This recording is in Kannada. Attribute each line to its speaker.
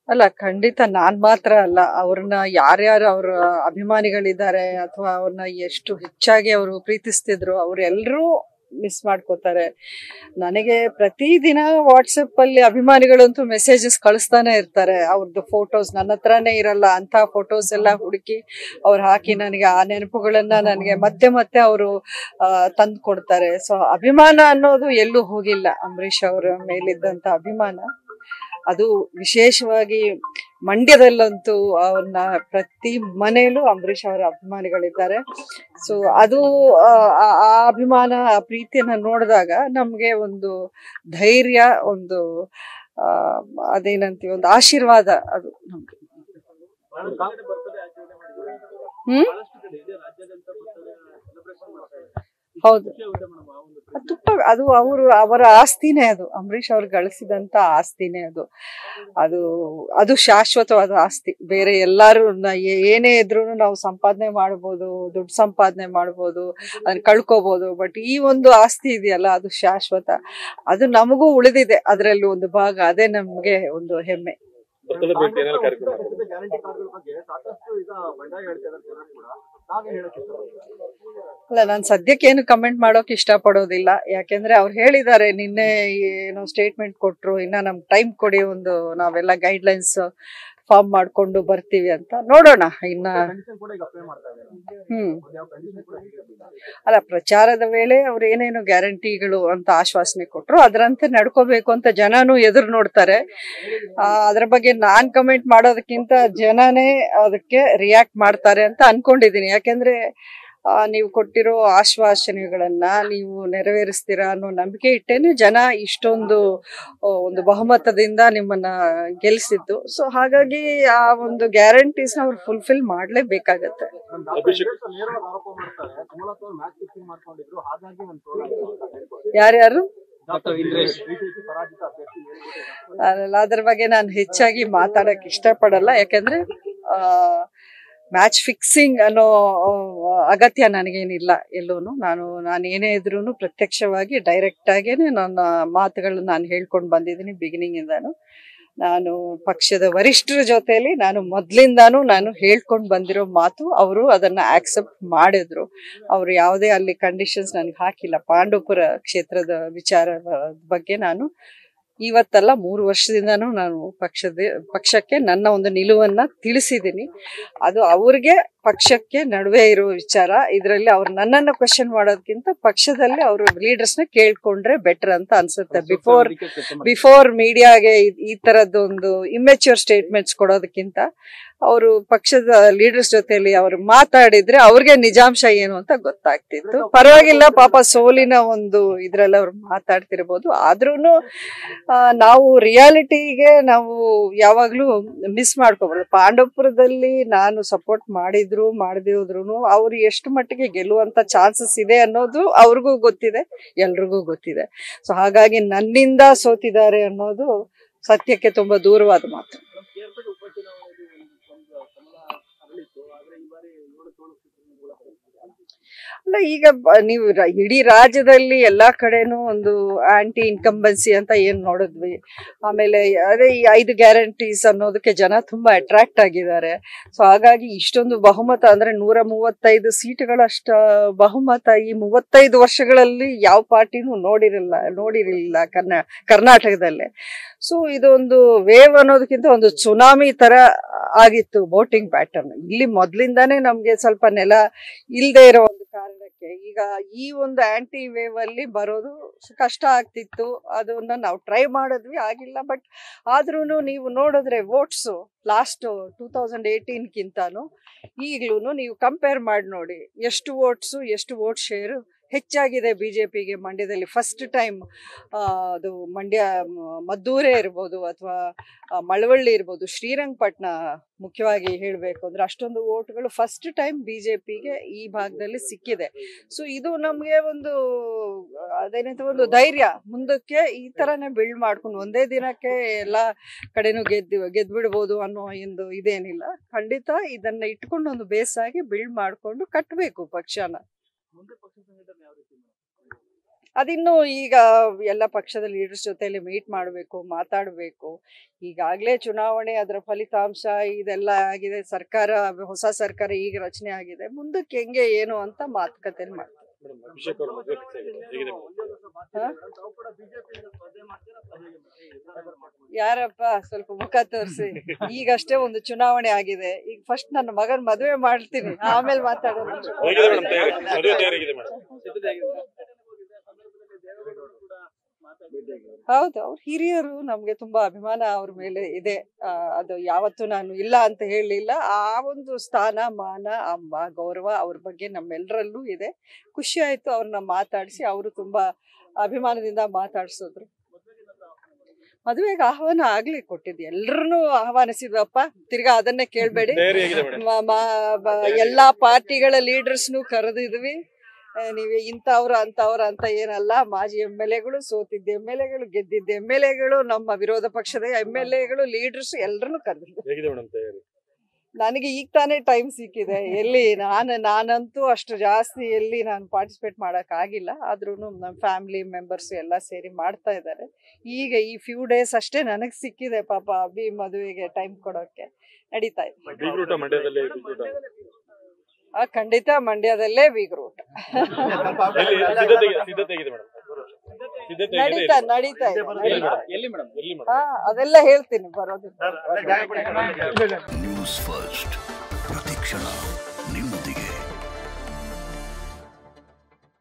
Speaker 1: ಅಲ್ಲ ಖಂಡಿತ ನಾನ್ ಮಾತ್ರ ಅಲ್ಲ ಅವ್ರನ್ನ ಯಾರ್ಯಾರು ಅವ್ರ ಅಭಿಮಾನಿಗಳಿದ್ದಾರೆ ಅಥವಾ ಅವ್ರನ್ನ ಎಷ್ಟು ಹೆಚ್ಚಾಗಿ ಅವರು ಪ್ರೀತಿಸ್ತಿದ್ರು ಅವ್ರೆಲ್ರೂ ಮಿಸ್ ಮಾಡ್ಕೋತಾರೆ ನನಗೆ ಪ್ರತಿದಿನ ವಾಟ್ಸಪ್ ಅಲ್ಲಿ ಅಭಿಮಾನಿಗಳಂತೂ ಮೆಸೇಜಸ್ ಕಳಿಸ್ತಾನೆ ಇರ್ತಾರೆ ಅವ್ರದ್ದು ಫೋಟೋಸ್ ನನ್ನ ಹತ್ರನೇ ಇರಲ್ಲ ಅಂತ ಫೋಟೋಸ್ ಎಲ್ಲ ಹುಡುಕಿ ಅವ್ರು ಹಾಕಿ ನನಗೆ ಆ ನೆನಪುಗಳನ್ನ ನನಗೆ ಮತ್ತೆ ಮತ್ತೆ ಅವರು ತಂದು ಕೊಡ್ತಾರೆ ಸೊ ಅಭಿಮಾನ ಅನ್ನೋದು ಎಲ್ಲೂ ಹೋಗಿಲ್ಲ ಅಂಬರೀಷ್ ಅವರ ಮೇಲಿದ್ದಂತ ಅಭಿಮಾನ ಅದು ವಿಶೇಷವಾಗಿ ಮಂಡ್ಯದಲ್ಲಂತೂ ಅವ್ರನ್ನ ಪ್ರತಿ ಮನೆಯಲ್ಲೂ ಅಂಬರೀಷ್ ಅವರ ಅಭಿಮಾನಿಗಳಿದ್ದಾರೆ ಸೊ ಅದು ಆ ಆ- ಆ ಅಭಿಮಾನ ಆ ಪ್ರೀತಿಯನ್ನ ನೋಡಿದಾಗ ನಮ್ಗೆ ಒಂದು ಧೈರ್ಯ ಒಂದು ಆ ಅದೇನಂತೀವಿ ಒಂದು ಆಶೀರ್ವಾದ ಅದು ನಮ್ಗೆ ಹ್ಮ್ ಹೌದು ಅದು ತುಪ್ಪ ಅದು ಅವರು ಅವರ ಆಸ್ತಿನೇ ಅದು ಅಂಬರೀಷ್ ಅವ್ರು ಗಳಿಸಿದಂತ ಆಸ್ತಿನೇ ಅದು ಅದು ಅದು ಶಾಶ್ವತವಾದ ಆಸ್ತಿ ಬೇರೆ ಎಲ್ಲಾರು ನ- ಏ- ಏನೇ ಇದ್ರು ನಾವು ಸಂಪಾದನೆ ಮಾಡ್ಬೋದು ದುಡ್ಡು ಸಂಪಾದನೆ ಮಾಡ್ಬೋದು ಅದನ್ನ ಕಳ್ಕೊಬೋದು ಬಟ್ ಈ ಒಂದು ಆಸ್ತಿ ಇದೆಯಲ್ಲ ಅದು ಶಾಶ್ವತ ಅದು ನಮಗೂ ಉಳಿದಿದೆ ಅದರಲ್ಲಿ ಒಂದು ಭಾಗ ಅದೇ ನಮ್ಗೆ ಒಂದು ಹೆಮ್ಮೆ
Speaker 2: ಬರ್ತಡೇ ಭೇಟಿ ಏನಾದ್ರು ಕಾರ್ಯಕ್ರಮ
Speaker 3: ಗ್ಯಾರಂಟಿ ಕಾರ್ಡ್ಗಳ ಬಗ್ಗೆ ಸಾಕಷ್ಟು ಈಗ ಬಂಡಾಯ ಹೇಳ್ತಾ ಇದ್ದಾರೆ ಜನ ಕೂಡ ನಾವೇ ಹೇಳಕ್ ಇಷ್ಟಪಡ್ತೀವಿ
Speaker 1: ಅಲ್ಲ ನಾನು ಸದ್ಯಕ್ಕೆ ಏನು ಕಮೆಂಟ್ ಮಾಡೋಕೆ ಇಷ್ಟಪಡೋದಿಲ್ಲ ಯಾಕೆಂದ್ರೆ ಅವ್ರು ಹೇಳಿದ್ದಾರೆ ನಿನ್ನೆ ಏನೋ ಸ್ಟೇಟ್ಮೆಂಟ್ ಕೊಟ್ರು ಇನ್ನ ನಮ್ಗೆ ಟೈಮ್ ಕೊಡಿ ಒಂದು ನಾವೆಲ್ಲ ಗೈಡ್ಲೈನ್ಸ್ ಫಾರ್ಮ್ ಮಾಡ್ಕೊಂಡು ಬರ್ತೀವಿ ಅಂತ ನೋಡೋಣ ಇನ್ನ
Speaker 3: ಕಂಡೀಷನ್ ಕೂಡ ಈಗ ಅಪ್ಲೈ ಮಾಡ್ತಾ ಇದ್ದಾರೆ
Speaker 1: ಹ್ಮ್
Speaker 3: ಯಾವ ಕಂಡೀಷನ್ ಕೂಡ ಹೇಳಿರ್ಲಿಲ್ಲ.
Speaker 1: ಅಲ್ಲ ಪ್ರಚಾರದ ವೇಳೆ ಅವ್ರು ಏನೇನು ಗ್ಯಾರಂಟಿಗಳು ಅಂತ ಆಶ್ವಾಸನೆ ಕೊಟ್ರು ಅದರಂತೆ ನಡ್ಕೋಬೇಕು ಅಂತ ಜನನು ಎದುರು ನೋಡ್ತಾರೆ ಆ, ಅದ್ರ ಬಗ್ಗೆ ನಾನ್ ಕಮೆಂಟ್ ಮಾಡೋದಕ್ಕಿಂತ ಜನನೇ ಅದಕ್ಕೆ ರಿಯಾಕ್ಟ್ ಮಾಡ್ತಾರೆ ಅಂತ ಅನ್ಕೊಂಡಿದೀನಿ ಯಾಕೆಂದ್ರೆ ಆ, ನೀವು ಕೊಟ್ಟಿರೋ ಆಶ್ವಾಸನೆಗಳನ್ನ ನೀವು ನೆರವೇರಿಸ್ತೀರಾ ಅನ್ನೋ ನಂಬಿಕೆ ಇಟ್ಟೇನೆ ಜನ ಇಷ್ಟೊಂದು ಆ, ಒಂದು ಬಹುಮತದಿಂದ ನಿಮ್ಮನ್ನ ಗೆಲ್ಸಿದ್ದು ಸೊ ಹಾಗಾಗಿ ಆ ಒಂದು ಗ್ಯಾರಂಟೀಸ್ ಅವ್ರು ಫುಲ್ಫಿಲ್ ಮಾಡ್ಲೇಬೇಕಾಗತ್ತೆ
Speaker 3: ನಮ್ ಡಾಕ್ಟರ್ ಇಂದ್ರೇಶ್ ನೇರವಾಗಿ ಆರೋಪ ಮಾಡ್ತಾರೆ ಸುಮಲತಾ ಅವ್ರು ಮ್ಯಾಚ್ ಫಿಕ್ಸಿಂಗ್ ಮಾಡ್ಕೊಂಡಿದ್ರು ಹಾಗಾಗಿ ಒಂದು ಸೋಲ್ ಆಗಿದೆ.
Speaker 1: ಯಾರ್ಯಾರು
Speaker 3: ಡಾಕ್ಟರ್ ಇಂದ್ರೇಶ್ ಬಿಜೆಪಿ ಪರಾಜಿತ ಅಭ್ಯರ್ಥಿ ಹೇಳ್ಕೊಟ್ಟಿದ್ದಾರೆ.
Speaker 1: ಅಲ್ಲ ಅದ್ರ ಬಗ್ಗೆ ನಾನು ಹೆಚ್ಚಾಗಿ ಮಾತಾಡಕ್ ಇಷ್ಟಪಡಲ್ಲ ಯಾಕಂದ್ರೆ ಮ್ಯಾಚ್ ಫಿಕ್ಸಿಂಗ್ ಅನ್ನೋ ಆ, ಅಗತ್ಯ ನನಗೇನಿಲ್ಲ ಎಲ್ಲೂನು ನಾನು ನಾನು ಏನೇ ಇದ್ರೂ ಪ್ರತ್ಯಕ್ಷವಾಗಿ ಡೈರೆಕ್ಟ್ ಆಗೇನೆ ನನ್ನ ಮಾತುಗಳನ್ನ ನಾನು ಹೇಳ್ಕೊಂಡು ಬಂದಿದ್ದೀನಿ ಬಿಗಿನಿಂಗ್ ಇಂದಾನು ನಾನು ಪಕ್ಷದ ವರಿಷ್ಠರ ಜೊತೆಲಿ ನಾನು ಮೊದ್ಲಿಂದಾನು ನಾನು ಹೇಳ್ಕೊಂಡು ಬಂದಿರೋ ಮಾತು ಅವರು ಅದನ್ನ ಆಕ್ಸೆಪ್ಟ್ ಮಾಡಿದ್ರು ಅವರು ಯಾವುದೇ ಅಲ್ಲಿ ಕಂಡೀಷನ್ಸ್ ನನಗೆ ಹಾಕಿಲ್ಲ ಪಾಂಡವಪುರ ಕ್ಷೇತ್ರದ ವಿಚಾರದ ಬಗ್ಗೆ ನಾನು ಇವತ್ತಲ್ಲ ಮೂರು ವರ್ಷದಿಂದನೂ ನಾನು ಪಕ್ಷದ ಪಕ್ಷಕ್ಕೆ ನನ್ನ ಒಂದು ನಿಲುವನ್ನ ತಿಳಿಸಿದ್ದೀನಿ ಅದು ಅವ್ರಿಗೆ ಪಕ್ಷಕ್ಕೆ ನಡುವೆ ಇರೋ ವಿಚಾರ ಇದರಲ್ಲಿ ಅವ್ರು ನನ್ನನ್ನು ಕ್ವಶನ್ ಮಾಡೋದಕ್ಕಿಂತ ಪಕ್ಷದಲ್ಲಿ ಅವರು ಲೀಡರ್ಸ್ನ ಕೇಳ್ಕೊಂಡ್ರೆ ಬೆಟರ್ ಅಂತ ಅನ್ಸುತ್ತೆ ಬಿಫೋರ್
Speaker 3: ಅದಕ್ಕೆ ಚರ್ಚೆ ಮಾಡಿ.
Speaker 1: ಬಿಫೋರ್ ಮೀಡಿಯಾಗೆ ಈ ತರದ್ದೊಂದು ಇಮ್ಮೆಚ್ಯೂರ್ ಸ್ಟೇಟ್ಮೆಂಟ್ಸ್ ಕೊಡೋದಕ್ಕಿಂತ ಅವರು ಪಕ್ಷದ ಲೀಡರ್ಸ್ ಜೊತೆಲಿ ಅವರು ಮಾತಾಡಿದ್ರೆ ಅವ್ರಿಗೆ ನಿಜಾಂಶ ಏನು ಅಂತ ಗೊತ್ತಾಗ್ತಿತ್ತು ಪರವಾಗಿಲ್ಲ ಪಾಪ ಸೋಲಿನ ಒಂದು ಇದ್ರಲ್ಲಿ ಅವ್ರು ಮಾತಾಡ್ತಿರ್ಬೋದು ಆದ್ರೂನು ಆ, ನಾವು ರಿಯಾಲಿಟಿಗೆ ನಾವು ಯಾವಾಗ್ಲೂ ಮಿಸ್ ಮಾಡ್ಕೋಬಾರ್ದು ಪಾಂಡವಪುರದಲ್ಲಿ ನಾನು ಸಪೋರ್ಟ್ ಮಾಡಿದ್ರು ಮಾಡದೇ ಹೋದ್ರು ಅವ್ರು ಎಷ್ಟು ಮಟ್ಟಿಗೆ ಗೆಲ್ಲುವಂತ ಚಾನ್ಸಸ್ ಇದೆ ಅನ್ನೋದು ಅವ್ರಿಗೂ ಗೊತ್ತಿದೆ ಎಲ್ರಿಗೂ ಗೊತ್ತಿದೆ ಸೊ ಹಾಗಾಗಿ ನನ್ನಿಂದ ಸೋತಿದ್ದಾರೆ ಅನ್ನೋದು ಸತ್ಯಕ್ಕೆ ತುಂಬಾ ದೂರವಾದ ಮಾತು
Speaker 3: ಕೇರ್ಪೇಟೆ ಉಪಚುನಾವಣೆಯಲ್ಲಿ ಒಂದು ಒಂದು ಕಮಲ ಅರಳಿತ್ತು ಆದ್ರೆ ಈ ಬಾರಿ ಏಳು ತೋಳು ಕ್ಷೇತ್ರಗಳು
Speaker 1: ಅಲ್ಲ ಈಗ ಬ- ನೀವು ರ- ಇಡೀ ರಾಜ್ಯದಲ್ಲಿ ಎಲ್ಲಾ ಕಡೆನೂ ಒಂದು ಆಂಟಿ ಇನ್ಕಂಬನ್ಸಿ ಅಂತ ಏನ್ ನೋಡಿದ್ವಿ ಆಮೇಲೆ ಅದೇ ಈ ಐದು ಗ್ಯಾರಂಟೀಸ್ ಅನ್ನೋದಕ್ಕೆ ಜನ ತುಂಬಾ ಅಟ್ರಾಕ್ಟ್ ಆಗಿದ್ದಾರೆ ಸೊ ಹಾಗಾಗಿ ಇಷ್ಟೊಂದು ಬಹುಮತ ಅಂದ್ರೆ ನೂರ ಮೂವತ್ತೈದು ಸೀಟುಗಳಷ್ಟ ಬಹುಮತ ಈ ಮೂವತ್ತೈದು ವರ್ಷಗಳಲ್ಲಿ ಯಾವ ಪಾರ್ಟಿನೂ ನೋಡಿರಲಿಲ್ಲ ನೋಡಿರಲಿಲ್ಲ ಕರ್ನಾ ಕರ್ನಾಟಕದಲ್ಲೇ ಸೊ ಇದೊಂದು ವೇವ್ ಅನ್ನೋದಕ್ಕಿಂತ ಒಂದು ಸುನಾಮಿ ತರ ಆಗಿತ್ತು ವೋಟಿಂಗ್ ಪ್ಯಾಟರ್ನ್ ಇಲ್ಲಿ ಮೊದ್ಲಿಂದಾನೇ ನಮ್ಗೆ ಸ್ವಲ್ಪ ನೆಲ ಇಲ್ಲದೆ ಇರೋ ಒಂದು ಕಾರಣಕ್ಕೆ ಈಗ ಈ ಒಂದು ಆಂಟಿ ವೇವ್ ಅಲ್ಲಿ ಬರೋದು ಕಷ್ಟ ಆಗ್ತಿತ್ತು ಅದನ್ನ ನಾವು ಟ್ರೈ ಮಾಡಿದ್ವಿ ಆಗಿಲ್ಲ ಬಟ್ ಆದ್ರೂ ನೀವು ನೋಡಿದ್ರೆ ವೋಟ್ಸು ಲಾಸ್ಟ್ ಟೂ ತೌಸಂಡ್ ಏಯ್ಟೀನ್ಗಿಂತಾನು ಈಗ್ಲೂ ನೀವು ಕಂಪೇರ್ ಮಾಡಿ ನೋಡಿ ಎಷ್ಟು ವೋಟ್ಸು ಎಷ್ಟು ವೋಟ್ ಶೇರ್ ಹೆಚ್ಚಾಗಿದೆ ಬಿಜೆಪಿಗೆ ಮಂಡ್ಯದಲ್ಲಿ ಫಸ್ಟ್ ಟೈಮ್ ಅದು ಮಂಡ್ಯ ಮ- ಮದ್ದೂರೇ ಇರ್ಬೋದು ಅಥವಾ ಮಳವಳ್ಳಿ ಇರ್ಬೋದು ಶ್ರೀರಂಗಪಟ್ಟಣ ಮುಖ್ಯವಾಗಿ ಹೇಳಬೇಕು ಅಂದ್ರೆ ಅಷ್ಟೊಂದು ವೋಟ್ಗಳು ಫಸ್ಟ್ ಟೈಮ್ ಬಿಜೆಪಿಗೆ ಈ ಭಾಗದಲ್ಲಿ ಸಿಕ್ಕಿದೆ ಸೊ ಇದು ನಮಗೆ ಒಂದು ಅದೇನಂತ ಒಂದು ಧೈರ್ಯ ಮುಂದಕ್ಕೆ ಈ ತರನೇ ಬಿಲ್ಡ್ ಮಾಡ್ಕೊಂಡು ಒಂದೇ ದಿನಕ್ಕೆ ಎಲ್ಲ ಕಡೆನೂ ಗೆದ್ದು ಗೆದ್ಬಿಡ್ಬೋದು ಅನ್ನೋ ಒಂದು ಇದೇನಿಲ್ಲ ಖಂಡಿತ ಇದನ್ನ ಇಟ್ಕೊಂಡು ಒಂದು ಬೇಸಾಗಿ ಬಿಲ್ಡ್ ಮಾಡ್ಕೊಂಡು ಕಟ್ಟಬೇಕು ಪಕ್ಷನ
Speaker 3: ಮುಂದೆ ಪಕ್ಷ ಸಂಘಟನೆ ಯಾವ ರೀತಿ ಮಾಡ್ತಾರೆ?
Speaker 1: ಅದಿನ್ನು ಈಗ ಎಲ್ಲ ಪಕ್ಷದ ಲೀಡರ್ಸ್ ಜೊತೆಲಿ ಮೀಟ್ ಮಾಡಬೇಕು ಮಾತಾಡಬೇಕು ಈಗಾಗಲೇ ಚುನಾವಣೆ ಅದರ ಫಲಿತಾಂಶ ಇದೆಲ್ಲ ಆಗಿದೆ ಸರ್ಕಾರ ಹೊಸ ಸರ್ಕಾರ ಈಗ ರಚನೆ ಆಗಿದೆ ಮುಂದಕ್ಕೆ ಹೆಂಗೆ ಏನು ಅಂತ ಮಾತುಕತೆ ಮಾಡ್ತಾರೆ
Speaker 2: ಮೇಡಮ್ ಅಭಿಷೇಕ್ ಅವ್ರ ಮದುವೆ ಫಿಕ್ಸ್ ಆಗಿದೆ ಹೇಗಿದೆ ಮೇಡಮ್
Speaker 3: ತಾವು ಕೂಡ ಬಿಜೆಪಿಯಿಂದ ಸ್ಪರ್ಧೆ ಮಾಡ್ತೀರಾ ಅಥವಾ ಹೇಗೆ ಮೇಡಮ್?
Speaker 1: ಯಾರಪ್ಪ ಸ್ವಲ್ಪ ಮುಖ ತೋರಿಸಿ ಈಗಷ್ಟೇ ಒಂದು ಚುನಾವಣೆ ಆಗಿದೆ ಈಗ ಫಸ್ಟ್ ನನ್ನ ಮಗನ್ ಮದುವೆ ಮಾಡ್ತೀನಿ ಆಮೇಲೆ ಮಾತಾಡೋಣ
Speaker 2: ಹೇಗಿದೆ ಮೇಡಮ್ ತಯಾರಿ ಮದುವೆ ತಯಾರಿ ಹೇಗಿದೆ ಮೇಡಮ್
Speaker 1: ಹೌದು ಅವ್ರ ಹಿರಿಯರು ನಮ್ಗೆ ತುಂಬಾ ಅಭಿಮಾನ ಅವ್ರ ಮೇಲೆ ಇದೆ ಆ, ಅದು ಯಾವತ್ತೂ ನಾನು ಇಲ್ಲ ಅಂತ ಹೇಳಲಿಲ್ಲ ಆ ಒಂದು ಸ್ಥಾನ ಮಾನ ಅಂಬ ಗೌರವ ಅವ್ರ ಬಗ್ಗೆ ನಮ್ಮೆಲ್ಲರಲ್ಲೂ ಇದೆ ಖುಷಿ ಆಯ್ತು ಅವ್ರನ್ನ ಮಾತಾಡಿಸಿ ಅವರು ತುಂಬಾ ಅಭಿಮಾನದಿಂದ ಮಾತಾಡ್ಸಿದ್ರು ಮದುವೆಗೆ ಆಹ್ವಾನ ಆಗ್ಲಿ ಕೊಟ್ಟಿದ್ದು ಎಲ್ರನ್ನೂ ಆಹ್ವಾನಿಸಿದ್ವಪ್ಪ ತಿರ್ಗಾ ಅದನ್ನೇ ಕೇಳ್ಬೇಡಿ
Speaker 2: ತಯಾರಿ ಹೇಗಿದೆ ಮೇಡಮ್
Speaker 1: ಮ- ಮ- ಬ- ಎಲ್ಲಾ ಪಾರ್ಟಿಗಳ ಲೀಡರ್ಸ್ನು ಕರೆದಿದ್ವಿ ಆ, ನೀವು ಇಂಥವ್ರು ಅಂತವ್ರು ಅಂತ ಏನಲ್ಲ ಮಾಜಿ ಎಮ್ ಎಲ್ ಎಗಳು ಸೋತಿದ್ದ ಎಮ್ ಎಲ್ ಎಗಳು ಗೆದ್ದಿದ್ದ ಎಮ್ ಎಲ್ ಎಗಳು ನಮ್ಮ ವಿರೋಧ ಪಕ್ಷದ ಎಮ್ ಎಲ್ ಎಗಳು ಲೀಡರ್ಸ್ ಎಲ್ಲರನ್ನು ಕರೆದಿದ್ವಿ
Speaker 2: ಹೇಗಿದೆ ಮೇಡಮ್ ತಯಾರಿ
Speaker 1: ನನಗೆ ಈಗ ತಾನೇ ಟೈಮ್ ಸಿಕ್ಕಿದೆ ಎಲ್ಲಿ ನಾನು ನಾನಂತೂ ಅಷ್ಟು ಜಾಸ್ತಿ ಎಲ್ಲಿ ನಾನು ಪಾರ್ಟಿಸಿಪೇಟ್ ಮಾಡಕ್ ಆಗಿಲ್ಲ ಆದ್ರೂ ನಮ್ಮ ಫ್ಯಾಮಿಲಿ ಮೆಂಬರ್ಸ್ ಎಲ್ಲ ಸೇರಿ ಮಾಡ್ತಾ ಇದ್ದಾರೆ ಈಗ ಈ ಫ್ಯೂ ಡೇಸ್ ಅಷ್ಟೇ ನನಗೆ ಸಿಕ್ಕಿದೆ ಪಾಪ ಅಭಿ ಮದುವೆಗೆ ಟೈಮ್ ಕೊಡೋಕೆ ನಡೀತಾ ಇದೆ
Speaker 2: ಬೀಗ್ ರೂಟ ಮಂಡ್ಯದಲ್ಲಿ ಬೀಗ್ ರೂಟ
Speaker 1: ಆ ಖಂಡಿತ ಮಂಡ್ಯದಲ್ಲೇ ಬೀಗ್ ರೂಟ್
Speaker 2: ಎಲ್ಲಿ ಸಿದ್ಧತೆ ಸಿದ್ಧತೆ ಹೇಗಿದೆ ಮೇಡಮ್ ಸಿದ್ಧತೆ ಹೇಗಿದೆ
Speaker 1: ನಡೀತಾ ನಡೀತಾ ಇದೆ
Speaker 2: ಎಲ್ಲಿ
Speaker 1: ನಡೀತಾ.
Speaker 2: ಮೇಡಮ್ ಎಲ್ಲಿ ಮೇಡಮ್ ಎಲ್ಲಿ ಮೇಡಮ್
Speaker 1: ಹಾ ಅದೆಲ್ಲ ಹೇಳ್ತೀನಿ ಬರೋದು
Speaker 4: ನ್ಯೂಸ್ ಫಸ್ಟ್ ಪ್ರತಿಕ್ಷಣ